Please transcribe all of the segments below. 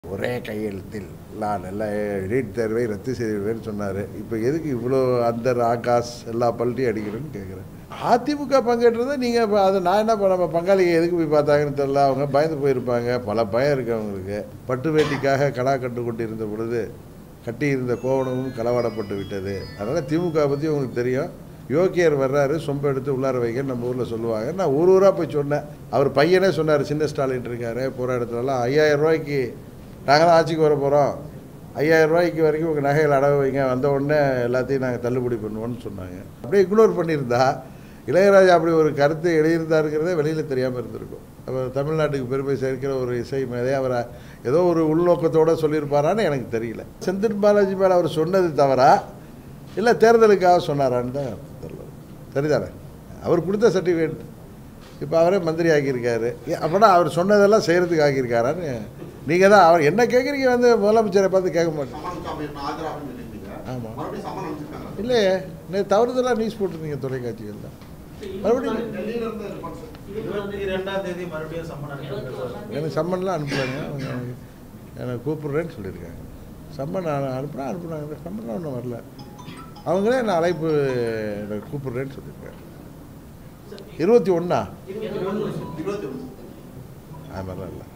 ஒரே கையெழுத்தில் நான் எல்லா நீட் தேர்வை ரத்து செய்வேன்னு சொன்னார் இப்போ எதுக்கு இவ்வளோ அந்தர் ஆகாஷ் எல்லா பல்ட்டியும் அடிக்கிறேன்னு கேட்குறேன் அதிமுக பங்கேற்றதை நீங்கள் இப்போ அதை நான் என்ன பண்ண நம்ம பங்காளிங்க எதுக்கு போய் பார்த்தாங்கன்னு தெரியல அவங்க பயந்து போயிருப்பாங்க பல பயம் இருக்குது அவங்களுக்கு பட்டு வேட்டிக்காக கடா கட்டு கொண்டு இருந்த பொழுது கட்டியிருந்த கோவணமும் களவாடப்பட்டு விட்டது அதனால் திமுக பற்றி உங்களுக்கு தெரியும் யோக்கியர் வர்றாரு சொம்ப எடுத்து உள்ளார வைக்க நம்ம ஊரில் சொல்லுவாங்க நான் ஊர் ஊராக போய் சொன்னேன் அவர் பையனே சொன்னார் சின்ன ஸ்டாலின் இருக்காரு போகிற இடத்துலலாம் ஐயாயிரம் ரூபாய்க்கு நாங்கள் தான் ஆட்சிக்கு வர போகிறோம் ஐயாயிரம் ரூபாய்க்கு வரைக்கும் உங்கள் நகைகள் அடகு வைங்க வந்த உடனே எல்லாத்தையும் நாங்கள் தள்ளுபடி பண்ணுவோம்னு சொன்னாங்க அப்படியே இக்னோர் பண்ணியிருந்தா இளையராஜா அப்படி ஒரு கருத்தை எழுதியிருந்தாருங்கிறதே வெளியில் தெரியாமல் இருந்திருக்கும் அவர் தமிழ்நாட்டுக்கு பெருமை சேர்க்கிற ஒரு இசை மேதை அவர் ஏதோ ஒரு உள்நோக்கத்தோடு சொல்லியிருப்பாரான்னு எனக்கு தெரியல செந்தில் பாலாஜி மேலே அவர் சொன்னது தவறா இல்லை தேர்தலுக்காக சொன்னாரான்னு தான் தெரியல சரிதானே அவர் கொடுத்த சர்டிஃபிகேட் இப்போ அவரே மந்திரி ஆக்கியிருக்காரு ஏ, அப்படின்னா அவர் சொன்னதெல்லாம் செய்கிறதுக்கு ஆக்கியிருக்காரான்னு நீங்கள் தான் அவர் என்ன கேட்குறீங்க வந்து முதலமைச்சரை பார்த்து கேட்க மாட்டேன் சம்மன் காப்பி ஆஜராகன்னு சொல்லியிருந்தீங்க. ஆமா. மறுபடியும் சம்மன் அனுப்பிச்சிருக்காங்க. இல்லையே நீ தவறுதலாக நியூஸ் போட்டிருந்தீங்க தொலைக்காட்சிகளில் மறுபடியும் டெல்லியில இருந்து response. இருபத்தி இரண்டாம் தேதி மறுபடியும் சம்மன் அனுப்பியிருக்காரு. எனக்கு சம்மன்லாம் அனுப்புகிறாங்க அவங்க எனக்கு எனக்கு கூப்பிட்றேன்னு சொல்லியிருக்காங்க சம்மன் அனு- அனுப்புனா அனுப்புனாங்க சம்மன்லாம் ஒன்றும் வரல அவங்களே நான் அழைப்பு எனக்கு கூப்பிட்றேன்னு சொல்லியிருக்காங்க இருபத்தி ஒன்றா இருபத்தி ஒண்ணு. அது மாதிரிலாம் இல்லை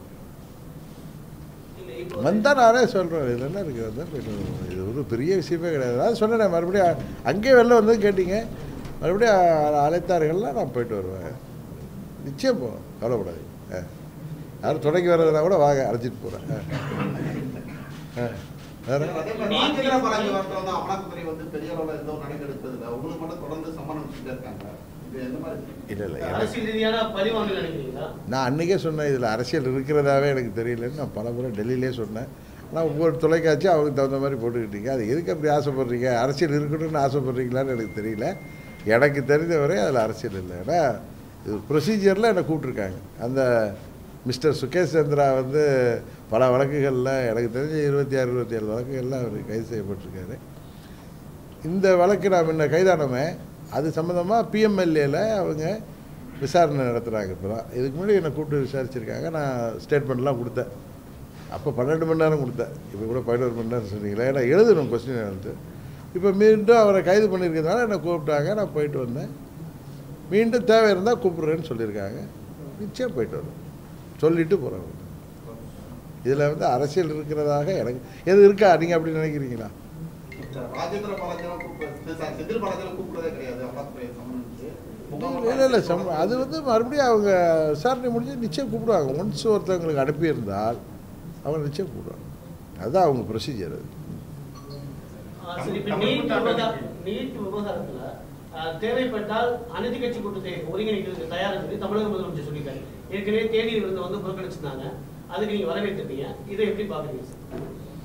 வந்தால் நானே சொல்கிறேன் இதில் என்ன இருக்குது வந்தால் போயிட்டு வருவோம். இது ஒரு பெரிய விஷயமே கிடையாது அதான் சொன்னேன் மறுபடியும் அங்கேயே வெளில வந்து கேட்டீங்க மறுபடியும் அ- அழைத்தார்கள்னா நான் போயிட்டு வருவேன் நிச்சயம் போ கவலைப்படாது ஆ யாரும் துணைக்கு வர்றதுனா கூட வாங்க அழைச்சிட்டு போகிறேன் ஆ வேறு அதே மாதிரி ராஜேந்திர பாலாஜி வார்த்தை வந்து அமலாக்கத்துறை வந்து பெரிய அளவுல எந்த ஒரு நடவடிக்கை எடுப்பதில்லை. உங்களுக்கு மட்டும் தொடர்ந்து சம்மன் அனுப்பிச்சுட்டே இருக்காங்க. இது எந்த மாதிரி இல்லை இல்லை எனக்கு அரசியல் ரீதியான பழிவாங்கல் நினைக்கிறீங்களா நான் அன்றைக்கே சொன்னேன் இதில் அரசியல் இருக்கிறதாவே எனக்கு தெரியலன்னு நான் பல முறை டெல்லியிலே சொன்னேன் ஆனால் ஒவ்வொரு தொலைக்காட்சி அவங்களுக்கு தகுந்த மாதிரி போட்டுக்கிட்டீங்க அது எதுக்கு அப்படி ஆசைப்படுறீங்க அரசியல் இருக்கணும்னு ஆசைப்படுறீங்களான்னு எனக்கு தெரியல எனக்கு தெரிந்தவரை அதில் அரசியல் இல்லை ஏன்னா இது ப்ரொசீஜரில் என்னை கூப்பிட்ருக்காங்க அந்த மிஸ்டர் சுகேஷ் சந்திரா வந்து பல வழக்குகளில் எனக்கு தெரிஞ்ச இருபத்தி ஆறு இருபத்தி ஏழு வழக்குகளில் அவர் கைது செய்யப்பட்டிருக்காரு இந்த வழக்கு நான் முன்ன கைதானமே அது சம்மந்தமாக பிஎம்எல்ஏல அவங்க விசாரணை நடத்துகிறாங்க இப்போ தான் இதுக்கு முன்னாடி என்னை கூப்பிட்டு விசாரிச்சிருக்காங்க நான் ஸ்டேட்மெண்ட்லாம் கொடுத்தேன் அப்போ பன்னெண்டு மணி நேரம் கொடுத்தேன் இப்போ கூட பதினோரு மணி நேரம் சொன்னீங்களே நான் எழுதணும் கொஸ்டின் வந்து இப்போ மீண்டும் அவரை கைது பண்ணியிருக்கிறதுனால என்னை கூப்பிட்டாங்க நான் போயிட்டு வந்தேன் மீண்டும் தேவை இருந்தால் கூப்பிட்றேன்னு சொல்லியிருக்காங்க நிச்சயம் போயிட்டு வருவேன் சொல்லிட்டு போகிறேன் இதில் வந்து அரசியல் இருக்கிறதாக எனக்கு எது இருக்கா நீங்கள் அப்படி நினைக்கிறீங்களா ராஜேந்திர பாலாஜியெல்லாம் கூப்பிட்டு சார், செந்தில் பாலாஜியெல்லாம் கூப்பிடுறதே கிடையாது அமலாக்கத்துறை சம்மன் அனுப்பிச்சு. இல்லை இல்லை சம் அது வந்து மறுபடியும் அவங்க விசாரணை முடிஞ்சு நிச்சயம் கூப்பிடுவாங்க ஒன்ஸ் ஒருத்தவங்களுக்கு அனுப்பியிருந்தால் அவங்க நிச்சயம் கூப்பிடுவாங்க அதுதான் அவங்க ப்ரொசீஜர் அது ஆ, சரி, இப்ப நீட் விவகார- நீட் விவகாரத்துல ஆ, தேவைப்பட்டால் அனைத்து கட்சி கூட்டத்தை ஒருங்கிணைக்கிறதுக்கு தயார் சொல்லி தமிழக முதலமைச்சர் சொல்லியிருக்காரு ஏற்கனவே தேநீர் விருந்தை வந்து புறக்கணிச்சிருந்தாங்க அதுக்கு நீங்க வரவேற்றிருக்கீங்க இதை எப்படி பாக்குறீங்க சார்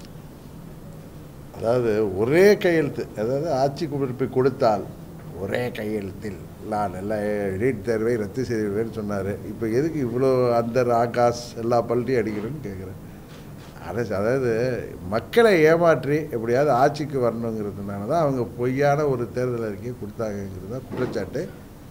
அதாவது ஒரே கையெழுத்து அதாவது ஆட்சி குறிப்பை கொடுத்தால் ஒரே கையெழுத்தில் நான் எல்லா நீட் தேர்வை ரத்து செய்வேன்னு சொன்னார் இப்போ எதுக்கு இவ்வளோ அந்தர் ஆகாஷ் எல்லா பல்ட்டியும் அடிக்கிறேன்னு கேட்குறேன் அரசு அதாவது மக்களை ஏமாற்றி எப்படியாவது ஆட்சிக்கு வரணுங்கிறதுனால தான் அவங்க பொய்யான ஒரு தேர்தல் அறிக்கையை கொடுத்தாங்கங்கிறது தான் குற்றச்சாட்டு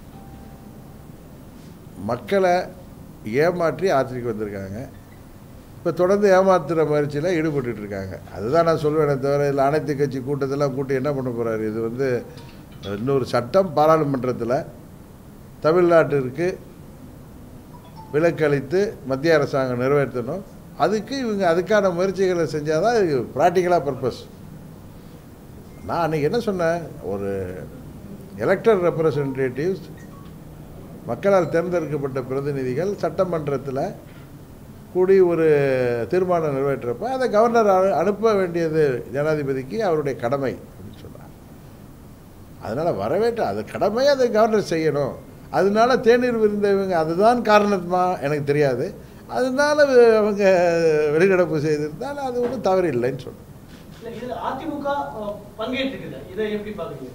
மக்களை ஏமாற்றி ஆட்சிக்கு வந்திருக்காங்க இப்போ தொடர்ந்து ஏமாத்துகிற முயற்சியில் ஈடுபட்டுட்டு இருக்காங்க அதுதான் நான் சொல்வேனே தவிர இதில் அனைத்து கட்சி கூட்டத்தெல்லாம் கூட்டி என்ன பண்ண போகிறாரு இது வந்து இன்னொரு சட்டம் பாராளுமன்றத்தில் தமிழ்நாட்டிற்கு விலக்களித்து மத்திய அரசாங்கம் நிறைவேற்றணும் அதுக்கு இவங்க அதுக்கான முயற்சிகளை செஞ்சால் தான் இது ப்ராக்டிக்கலாக பர்பஸ் நான் அன்றைக்கி என்ன சொன்னேன் ஒரு எலெக்டட் ரெப்ரசன்டேட்டிவ்ஸ் மக்களால் தேர்ந்தெடுக்கப்பட்ட பிரதிநிதிகள் சட்டமன்றத்தில் கூடி ஒரு தீர்மானம் நிறைவேற்றப்ப அதை கவர்னர் அனு- அனுப்ப வேண்டியது ஜனாதிபதிக்கு அவருடைய கடமை அப்படின்னு சொன்னார் அதனால் வரவேற்ற அது கடமை அதை கவர்னர் செய்யணும் அதனால தேநீர் விருந்தவங்க அதுதான் காரணமா எனக்கு தெரியாது அதனால வி- அவங்க வெளிநடப்பு செய்திருந்தால் அது ஒன்றும் தவறு இல்லைன்னு சொன்னேன் இல்ல இதுல அதிமுக ஆ, பங்கேற்றிருக்குது இதை எப்படி பாக்குறீங்க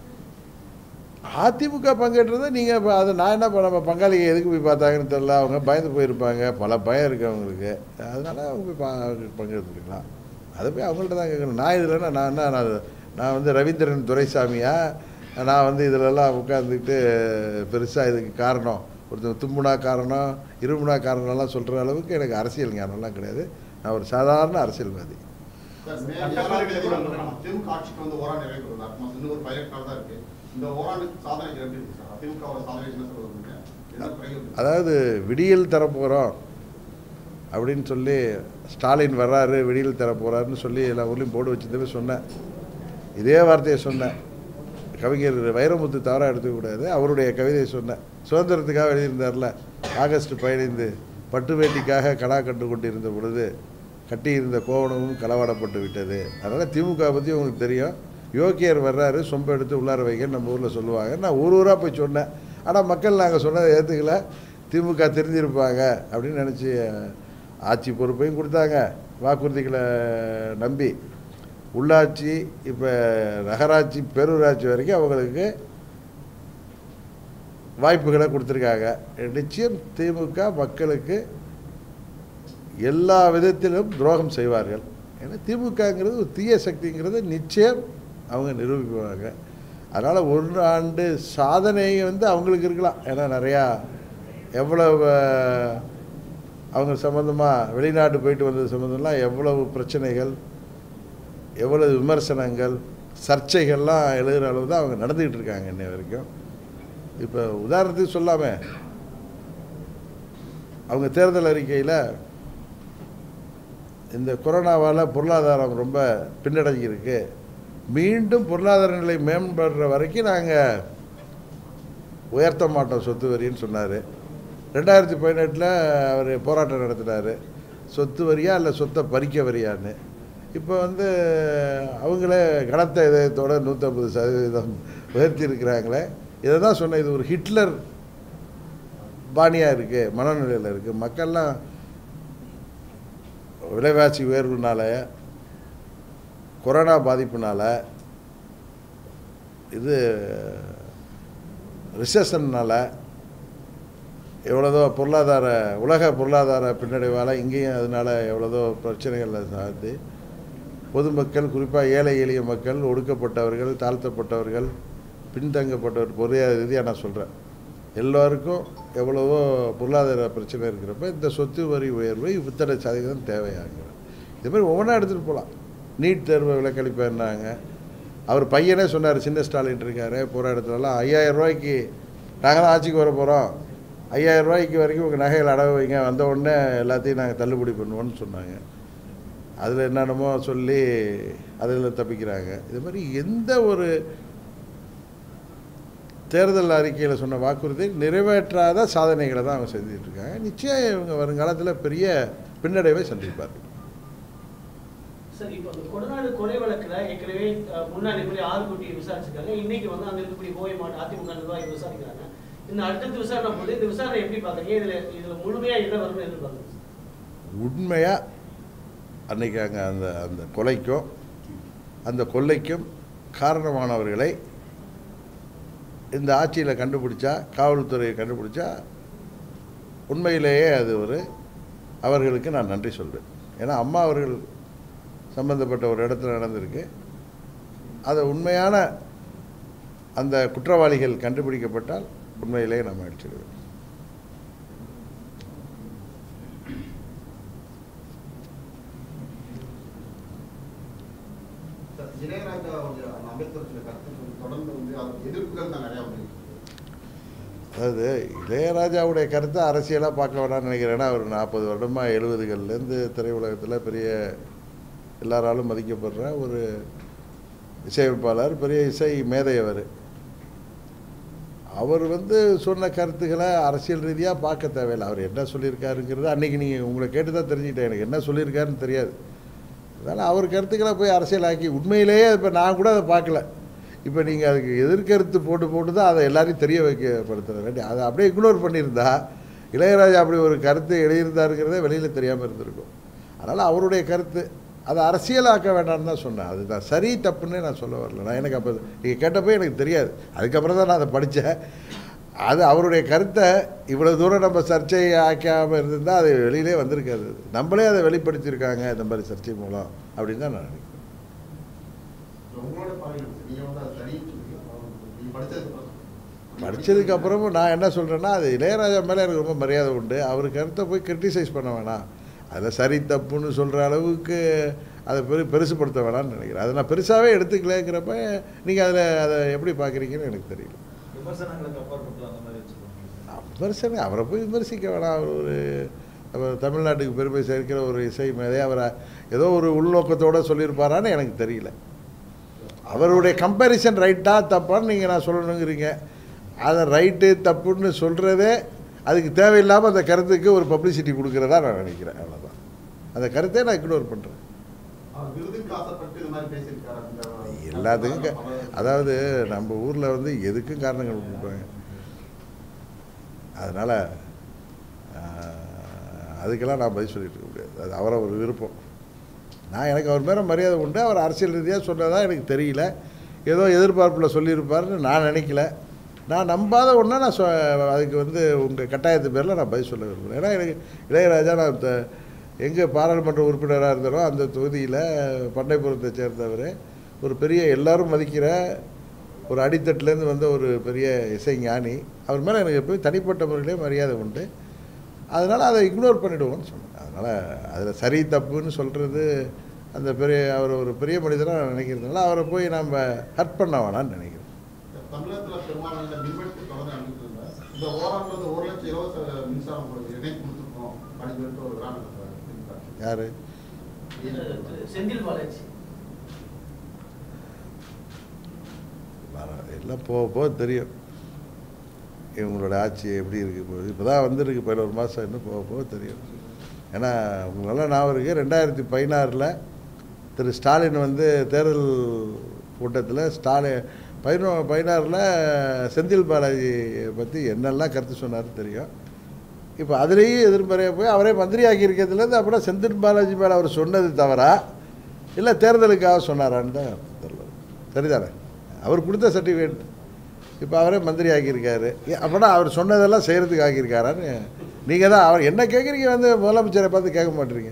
அதிமுக பங்கேற்றதை நீங்கள் இப்போ அதை நான் என்ன பண்ண நம்ம பங்காளிங்க எதுக்கு போய் பார்த்தாங்கன்னு தெரில அவங்க பயந்து போயிருப்பாங்க பல பயம் இருக்குது அவங்களுக்கு அதனால அவங்க போய் பா பங்கெடுத்துருக்கலாம் அதை போய் அவங்கள்ட்ட தான் கேட்கணும் நான் இதில் நான் என்ன நான் நான் வந்து ரவீந்திரன் துரைசாமியா நான் வந்து இதிலெல்லாம் உட்காந்துக்கிட்டு பெருசாக இதுக்கு காரணம் ஒருத்தர் தும்முனா காரணம் இருமுனா காரணம்லாம் சொல்கிற அளவுக்கு எனக்கு அரசியல் ஞானம்லாம் கிடையாது நான் ஒரு சாதாரண அரசியல்வாதி சார், மே ஏழாம் தேதி வந்து திமுக ஆட்சிக்கு வந்து ஓராண்டு நிறைவு பெறுது. அடுத்த மாசம் இன்னும் ஒரு பதினெட்டு நாள் தான் இருக்கு. இந்த ஓராண்டு சாதனைகள் எப்படி இருக்கு சார்? திமுகவோட சாதனை என்ன சார் வருவீங்க? என்ன குறைகள் இருக்கு? அதாவது விடியல் தரப்போகிறோம் அப்படின்னு சொல்லி ஸ்டாலின் வர்றாரு விடியல் தரப்போகிறாருன்னு சொல்லி எல்லா ஊர்லேயும் போர்டு வச்சிருந்தவே சொன்னேன் இதே வார்த்தையை சொன்னேன் கவிஞர் வைரமுத்து தவறாக எடுத்துக்கூடாது அவருடைய கவிதையை சொன்னேன் சுதந்திரத்துக்காக எழுதியிருந்தார்ல ஆகஸ்ட் பதினைந்து பட்டு வேட்டிக்காக கடா கண்டு கொண்டிருந்த பொழுது கட்டியிருந்த கோவணமும் களவாடப்பட்டு விட்டது அதனால் திமுக பற்றி உங்களுக்கு தெரியும் யோக்கியர் வர்றாரு சொம்பு எடுத்து உள்ளார வைக்க நம்ம ஊரில் சொல்லுவாங்க நான் ஊர் ஊராக போய் சொன்னேன் ஆனால் மக்கள் நாங்கள் சொன்னதை ஏற்றுக்கல திமுக தெரிஞ்சிருப்பாங்க அப்படின்னு நினச்சி ஆட்சி பொறுப்பையும் கொடுத்தாங்க வாக்குறுதிகளை நம்பி உள்ளாட்சி இப்போ நகராட்சி பேரூராட்சி வரைக்கும் அவங்களுக்கு வாய்ப்புகளை கொடுத்துருக்காங்க நிச்சயம் திமுக மக்களுக்கு எல்லா விதத்திலும் துரோகம் செய்வார்கள் ஏன்னா திமுகங்கிறது ஒரு தீய சக்திங்கிறது நிச்சயம் அவங்க நிரூபிப்பாங்க அதனால் ஒரு ஆண்டு சாதனை வந்து அவங்களுக்கு இருக்கலாம் ஏன்னா நிறையா எவ்வளவு அஹ், அவங்க சம்மந்தமாக வெளிநாட்டு போயிட்டு வந்தது சம்மந்தம்லாம் எவ்வளவு பிரச்சனைகள் எவ்வளவு விமர்சனங்கள் சர்ச்சைகள்லாம் எழுதுகிற அளவு தான் அவங்க நடந்துக்கிட்டு இருக்காங்க இன்னை வரைக்கும் இப்போ உதாரணத்துக்கு சொல்லாமே அவங்க தேர்தல் அறிக்கையில் இந்த கொரோனாவால் பொருளாதாரம் ரொம்ப பின்னடைஞ்சிருக்கு மீண்டும் பொருளாதார நிலை மேம்படுற வரைக்கும் நாங்கள் உயர்த்த மாட்டோம் சொத்து வரின்னு சொன்னார் ரெண்டாயிரத்தி பதினெட்டில் அவர் போராட்டம் நடத்தினார் சொத்து வரியா இல்லை சொத்தை பறிக்க வரியான்னு இப்போ வந்து அவங்களே கனத்த இதயத்தோட நூற்றம்பது சதவீதம் உயர்த்தி இருக்கிறாங்களே இதை தான் சொன்னேன் இது ஒரு ஹிட்லர் பாணியாக இருக்குது மனநிலையில் இருக்குது மக்கள்லாம் விலைவாசி உயர்வுனால கொரோனா பாதிப்புனால இது ரிசஷன்னால் எவ்வளோதோ பொருளாதார உலக பொருளாதார பின்னடைவால் இங்கேயும் அதனால் எவ்வளோதோ பிரச்சனைகளை சார்ந்து பொதுமக்கள் குறிப்பாக ஏழை எளிய மக்கள் ஒடுக்கப்பட்டவர்கள் தாழ்த்தப்பட்டவர்கள் பின்தங்கப்பட்டவர் பொருளாதார ரீதியாக நான் சொல்கிறேன் எல்லோருக்கும் எவ்வளவோ பொருளாதார பிரச்சனை இருக்கிறப்ப இந்த சொத்து வரி உயர்வு இத்தனை சதவீதம் தேவையாங்க இது மாதிரி ஒவ்வொன்றா எடுத்துகிட்டு போகலாம் நீட் தேர்வை விலக்களிப்பேன்னாங்க அவர் பையனே சொன்னார் சின்ன ஸ்டாலின் இருக்கார் போகிற இடத்துலலாம் ஐயாயிரம் ரூபாய்க்கு நாங்கள் தான் ஆட்சிக்கு வர போகிறோம் ஐயாயிரம் ரூபாய்க்கு வரைக்கும் உங்கள் நகைகள் அடகு வைங்க வந்த உடனே எல்லாத்தையும் நாங்கள் தள்ளுபடி பண்ணுவோம்னு சொன்னாங்க அதில் என்னென்னமோ சொல்லி அதில் தப்பிக்கிறாங்க இது மாதிரி எந்த ஒரு தேர்தல் அறிக்கையில் சொன்ன வாக்குறுதி நிறைவேற்றாத சாதனைகளை தான் அவங்க செஞ்சுட்டு இருக்காங்க நிச்சயம் இவங்க வருங்காலத்தில் பெரிய பின்னடைவை சந்திப்பார்கள் சார் இப்போ அந்த கொடநாடு கொலை வழக்குல ஏற்கனவே அஹ், முன்னாள் எப்படி ஆறு கோடி விசாரிச்சிருக்காங்க இன்னைக்கு வந்து அந்த இருக்கக்கூடிய கோவை மாவட்ட அதிமுக நிர்வாகி விசாரிக்கிறாங்க இந்த அடுத்தடுத்து விசாரணை போது இந்த விசாரணை எப்படி பார்க்குறீங்க இதுல இதுல முழுமையா என்ன வரும்னு எதிர்பார்க்குறீங்க உண்மையாக அன்னைக்கு அங்கே அந்த அந்த கொலைக்கும் அந்த கொள்ளைக்கும் காரணமானவர்களை இந்த ஆட்சியில் கண்டுபிடிச்சா காவல்துறையை கண்டுபிடிச்சா உண்மையிலேயே அது ஒரு அவர்களுக்கு நான் நன்றி சொல்வேன் ஏன்னா அம்மா அவர்கள் சம்பந்தப்பட்ட ஒரு இடத்துல நடந்திருக்கு அதை உண்மையான அந்த குற்றவாளிகள் கண்டுபிடிக்கப்பட்டால் உண்மையிலேயே நம்ம அடிச்சிடுவேன் சார், இளையராஜா அவருடைய அந்த அம்பேத்கர் சொன்ன கருத்துக்கு வந்து தொடர்ந்து வந்து அதுக்கு எதிர்ப்புகள் தான் நிறையா வந்துருக்கு அதாவது இளையராஜாவுடைய கருத்தை அரசியலாக பார்க்க வேணாம்னு நினைக்கிறேன் ஏன்னா அவர் நாற்பது வருடமாக எழுபதுகள்லேருந்து திரையுலகத்தில் பெரிய எல்லாராலும் மதிக்கப்படுற ஒரு இசையமைப்பாளர் பெரிய இசை மேதை அவர் அவர் வந்து சொன்ன கருத்துக்களை அரசியல் ரீதியாக பார்க்க தேவையில்லை அவர் என்ன சொல்லியிருக்காருங்கிறது அன்றைக்கி நீங்கள் உங்களை கேட்டு தான் தெரிஞ்சுக்கிட்டேன் எனக்கு என்ன சொல்லியிருக்காருன்னு தெரியாது அதனால் அவர் கருத்துக்களை போய் அரசியலாக்கி உண்மையிலேயே இப்போ நான் கூட அதை பார்க்கல இப்போ நீங்கள் அதுக்கு எதிர்கருத்து போட்டு போட்டு தான் அதை எல்லாரையும் தெரிய வைக்கப்படுத்த வேண்டிய அதை அப்படியே இக்னோர் பண்ணியிருந்தா இளையராஜா அப்படி ஒரு கருத்து எழுதியிருந்தாருங்கிறதே வெளியில் தெரியாமல் இருந்திருக்கும் அதனால் அவருடைய கருத்து அதை அரசியலாக்க வேண்டாம்னு தான் சொன்னேன் அது நான் சரி தப்புன்னு நான் சொல்ல வரல நான் எனக்கு அப்போ நீங்கள் கேட்டப்போ எனக்கு தெரியாது அதுக்கப்புறம் தான் நான் அதை படித்தேன் அது அவருடைய கருத்தை இவ்வளோ தூரம் நம்ம சர்ச்சை ஆக்காமல் இருந்திருந்தால் அது வெளியிலே வந்திருக்காது நம்மளே அதை வெளிப்படுத்தியிருக்காங்க இந்த மாதிரி சர்ச்சை மூலம் அப்படின்னு தான் நான் நினைக்கிறேன் உங்களோட பார்வை நீங்க வந்து அது சரின்னு சொல்லி நீங்க படிச்சதுக்கு அப்புறம் படித்ததுக்கு அப்புறமும் நான் என்ன சொல்கிறேன்னா அது இளையராஜா மேலே எனக்கு ரொம்ப மரியாதை உண்டு அவர் கருத்தை போய் கிரிட்டிசைஸ் பண்ண வேணாம் அதில் சரி தப்புன்னு சொல்கிற அளவுக்கு அதை பெரு பெருசுப்படுத்த வேணாம்னு நினைக்கிறேன் அதை நான் பெருசாகவே எடுத்துக்கலைங்கிறப்ப நீங்கள் அதில் அதை எப்படி பார்க்குறீங்கன்னு எனக்கு தெரியல விமர்சனங்களுக்கு அப்பாற்பட்டு அந்த மாதிரி வச்சுக்கோங்க விமர்சனம் அவரை போய் விமர்சிக்க வேணாம் அவர் ஒரு அவர் தமிழ்நாட்டுக்கு பெருமை சேர்க்கிற ஒரு இசை மேதை அவரை ஏதோ ஒரு உள்நோக்கத்தோடு சொல்லியிருப்பாரான்னு எனக்கு தெரியல அவருடைய கம்பேரிசன் ரைட்டா தப்பான்னு நீங்கள் நான் சொல்லணுங்கிறீங்க அதை ரைட்டு தப்புன்னு சொல்கிறதே அதுக்கு தேவையில்லாமல் அந்த கருத்துக்கு ஒரு பப்ளிசிட்டி கொடுக்குறதா நான் நினைக்கிறேன் அவ்வளோதான் அந்த கருத்தை நான் இக்னோர் பண்ணுறேன் அவர் விருதுக்கு ஆசைப்பட்டு இது மாதிரி பேசியிருக்காரு அந்த எல்லாத்துக்கும் க- அதாவது நம்ம ஊரில் வந்து எதுக்கும் காரணங்கள் கொடுப்பாங்க அதனால் அதுக்கெல்லாம் நான் பதில் சொல்லிட்டு இருக்க முடியாது அது அவரை ஒரு விருப்பம் நான் எனக்கு அவர் மேலே மரியாதை உண்டு அவர் அரசியல் ரீதியாக சொன்னதா எனக்கு தெரியல ஏதோ எதிர்பார்ப்பில் சொல்லியிருப்பாருன்னு நான் நினைக்கல நான் நம்பாத ஒன்றா நான் சொ அதுக்கு வந்து உங்கள் கட்டாயத்து பேரில் நான் பதில் சொல்ல விரும்புகிறேன் ஏன்னா எனக்கு இளையராஜா நான் த- எங்கே பாராளுமன்ற உறுப்பினராக இருந்தாரோ அந்த தொகுதியில் பண்ணைப்புறத்தை சேர்ந்தவர் ஒரு பெரிய எல்லாரும் மதிக்கிற ஒரு அடித்தட்டுலேருந்து வந்த ஒரு பெரிய இசை ஞானி அவர் மேலே எனக்கு எப்போயும் தனிப்பட்ட முறையிலே மரியாதை உண்டு அதனால் அதை இக்னோர் பண்ணிவிடுவோம்னு சொன்னேன் அதனால் அதில் சரி தப்புன்னு சொல்கிறது அந்த பெரிய அவர் ஒரு பெரிய மனிதராக நான் நினைக்கிறதுனால அவரை போய் நம்ம ஹர்ட் பண்ண வேணாம்னு நினைக்கிறேன் தமிழகத்துல பெரும்பாலான மின்வெட்டு தொடர்ந்து நடந்துட்டு இருந்தா இந்த ஓராண்டுல வந்து ஒரு லட்சம் இலவச மின்சாரம் கொடுத்து இணை கொடுத்துருக்கோம் அப்படின்னு சொல்லிட்டு ஒரு விழா நடத்துறாரு திமுக. யார் செந்தில் பாலாஜி எல்லாம் போக போக தெரியும் இவங்களோட ஆட்சி எப்படி இருக்குது இப்போ இப்போ தான் வந்திருக்கு பதினோரு மாதம் இன்னும் போக போக தெரியும் ஏன்னா உங்களுக்கு நல்லா ஞாபகம் இருக்குது ரெண்டாயிரத்தி பதினாறில் திரு ஸ்டாலின் வந்து தேர்தல் கூட்டத்தில் ஸ்டாலின் பதினோ பதினாறில் செந்தில் பாலாஜியை பற்றி என்னெல்லாம் கருத்து சொன்னார் தெரியும் இப்போ அதுலேயும் எதிர்மறையாக போய் அவரே மந்திரி ஆக்கியிருக்கிறதுலேருந்து அப்புறம் செந்தில் பாலாஜி மேலே அவர் சொன்னது தவறா இல்லை தேர்தலுக்காக சொன்னாரான்னு தான் தெரியல சரிதானே அவர் கொடுத்த சர்டிஃபிகேட் இப்போ அவரே மந்திரி ஆக்கியிருக்காரு ஏ, அப்படின்னா அவர் சொன்னதெல்லாம் செய்கிறதுக்கு ஆக்கியிருக்காரான்னு நீங்கள் தான் அவர் என்ன கேட்குறீங்க வந்து முதலமைச்சரை பார்த்து கேட்க மாட்டீங்க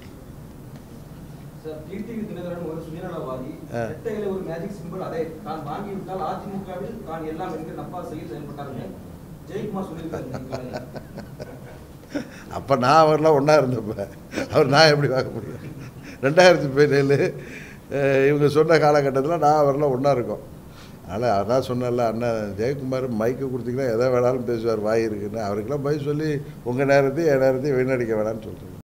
சார் டிடிவி தினகரன் ஒரு சுயநலவாதி ஆ. ரெட்டையில ஒரு மேஜிக் சிம்பிள் அதை தான் வாங்கிவிட்டால் அதிமுகவில் தான் எல்லாம் என்கிற நப்பாசையில் செயல்பட்டாருங்க ஜெயக்குமார் சொல்லியிருக்காரு இந்த காலையில. அப்போ நான் அவர்லாம் ஒன்றா இருந்தப்ப அவர் நான் எப்படி பார்க்க முடியும் ரெண்டாயிரத்தி பதினேழு அஹ், இவங்க சொன்ன காலகட்டத்தில் நான் அவர்லாம் ஒன்றா இருக்கோம் அதனால் அதான் சொன்னல அண்ணன் ஜெயக்குமார் மைக்கு கொடுத்தீங்கன்னா எதை வேணாலும் பேசுவார் வாய் இருக்குன்னு அவருக்கெல்லாம் பதில் சொல்லி உங்கள் நேரத்தையும் என் நேரத்தையும் வீணடிக்க வேணாம்னு சொல்கிறேன்